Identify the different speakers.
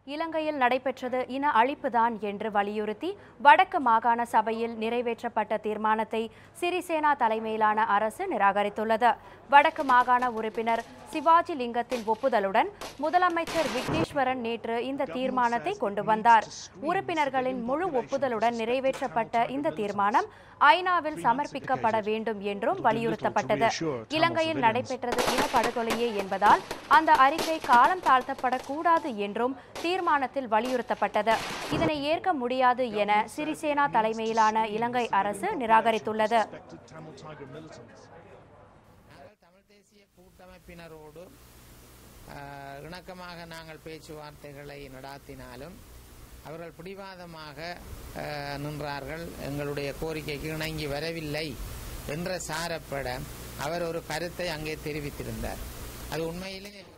Speaker 1: இலங்கையில் நடைபெற்றது இன அழிப்புதான் என்று வலியுறுத்தி வடக்கு மாகாண சபையில் நிறைவேற்றப்பட்ட தீர்மானத்தை சிறிசேனா தலைமையிலான அரசு நிராகரித்துள்ளது வடக்கு மாகாண உறுப்பினர் சிவாஜி லிங்கத்தின் ஒப்புதலுடன் முதலமைச்சர் விக்னேஸ்வரன் நேற்று இந்த தீர்மானத்தை கொண்டு வந்தார் உறுப்பினர்களின் முழு ஒப்புதலுடன் நிறைவேற்றப்பட்ட இந்த தீர்மானம் ஐநாவில் சமர்ப்பிக்கப்பட வேண்டும் என்றும் வலியுறுத்தப்பட்டது இலங்கையில் நடைபெற்றது இனப்படுகொலையே என்பதால் அந்த அறிக்கை காலம் தாழ்த்தப்படக்கூடாது என்றும் தீர்மானத்தில் வலியுறுத்தப்பட்டது இதனை ஏற்க முடியாது என சிறிசேனா தலைமையிலான இலங்கை அரசு நிராகரித்துள்ளது
Speaker 2: Tamil Tiger militants.
Speaker 3: நாங்கள் தமிழ் தேசிய கூட்டமைப்பினரோடு ஆஹ், இணக்கமாக நாங்கள் பேச்சுவார்த்தைகளை நடாத்தினாலும் அவர்கள் பிடிவாதமாக ஆஹ், நின்றார்கள் எங்களுடைய கோரிக்கைக்கு இணங்கி வரவில்லை என்ற சாரப்பட அவர் ஒரு கருத்தை அங்கே தெரிவித்திருந்தார் அது உண்மையிலே